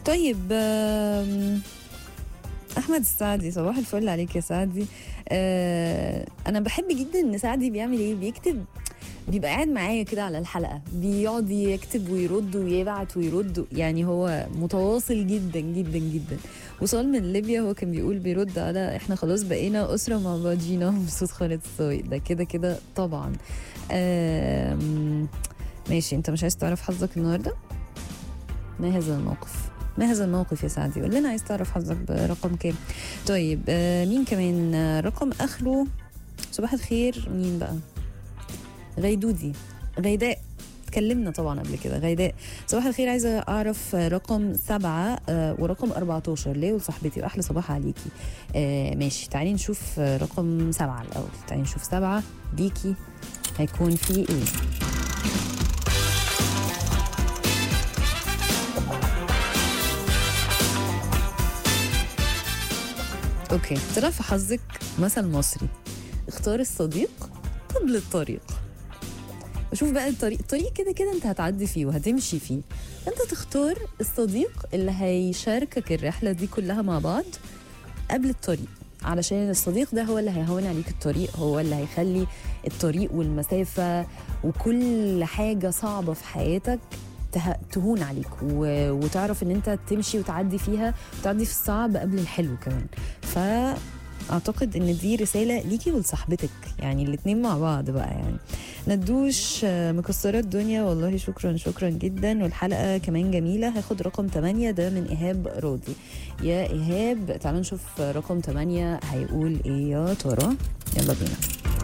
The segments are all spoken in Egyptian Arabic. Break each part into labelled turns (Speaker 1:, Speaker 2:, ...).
Speaker 1: طيب آم، احمد السعدي صباح الفل عليك يا سعدي آه انا بحب جدا ان سعدي بيعمل ايه بيكتب بيبقى قاعد معايا كده على الحلقه بيقعد يكتب ويرد ويبعت ويرد يعني هو متواصل جدا جدا جدا وصال من ليبيا هو كان بيقول بيرد على احنا خلاص بقينا اسره مع بعضينا بصوت خالد الصاوي ده كده كده طبعا آم، ماشي انت مش عايز تعرف حظك النهارده ما هذا الموقف ما هذا الموقف يا سعدي قول لنا عايز تعرف حظك برقم كام طيب آه مين كمان آه، رقم اخره صباح الخير مين بقى غيدودي غيداء اتكلمنا طبعا قبل كده غيداء صباح الخير عايزه اعرف رقم سبعة آه، ورقم 14 ليه وصاحبتي واحلى صباح عليكي آه ماشي تعالي نشوف آه، رقم سبعة الاول تعالي نشوف سبعة ليكي هيكون في ايه اوكي طلع في حظك مثل مصري اختار الصديق قبل الطريق بشوف بقى الطريق الطريق كده كده انت هتعدي فيه وهتمشي فيه انت تختار الصديق اللي هيشاركك الرحله دي كلها مع بعض قبل الطريق علشان الصديق ده هو اللي هيهون عليك الطريق هو اللي هيخلي الطريق والمسافه وكل حاجه صعبه في حياتك ته- تهون عليك و... وتعرف ان انت تمشي وتعدي فيها وتعدي في الصعب قبل الحلو كمان فاعتقد ان دي رساله ليكي ولصاحبتك يعني الاتنين مع بعض بقى يعني ندوش آه، مكسره الدنيا والله شكرا شكرا جدا والحلقه كمان جميله هاخد رقم 8 ده من ايهاب راضي يا ايهاب تعالوا نشوف رقم 8 هيقول ايه يا ترى يلا بينا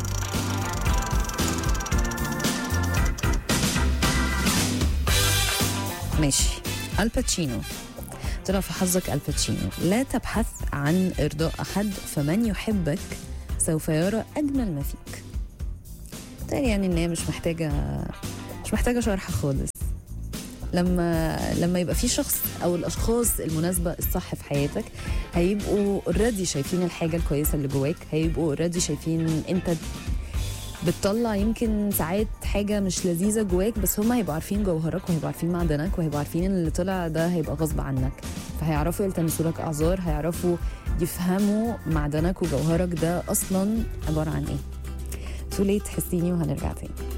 Speaker 1: ماشي الباتشينو طلع في حظك الباتشينو لا تبحث عن ارضاء احد فمن يحبك سوف يرى اجمل ما فيك تاني يعني ان هي مش محتاجه مش محتاجه شرح خالص لما لما يبقى في شخص او الاشخاص المناسبه الصح في حياتك هيبقوا اوريدي شايفين الحاجه الكويسه اللي جواك هيبقوا اوريدي شايفين انت بتطلع يمكن ساعات حاجه مش لذيذه جواك بس هم هيبقوا عارفين جوهرك وهيبقوا عارفين معدنك وهيبقوا عارفين ان اللي طلع ده هيبقى غصب عنك فهيعرفوا يلتمسوا لك اعذار هيعرفوا يفهموا معدنك وجوهرك ده اصلا عباره عن ايه تو ليت تحسيني وهنرجع تاني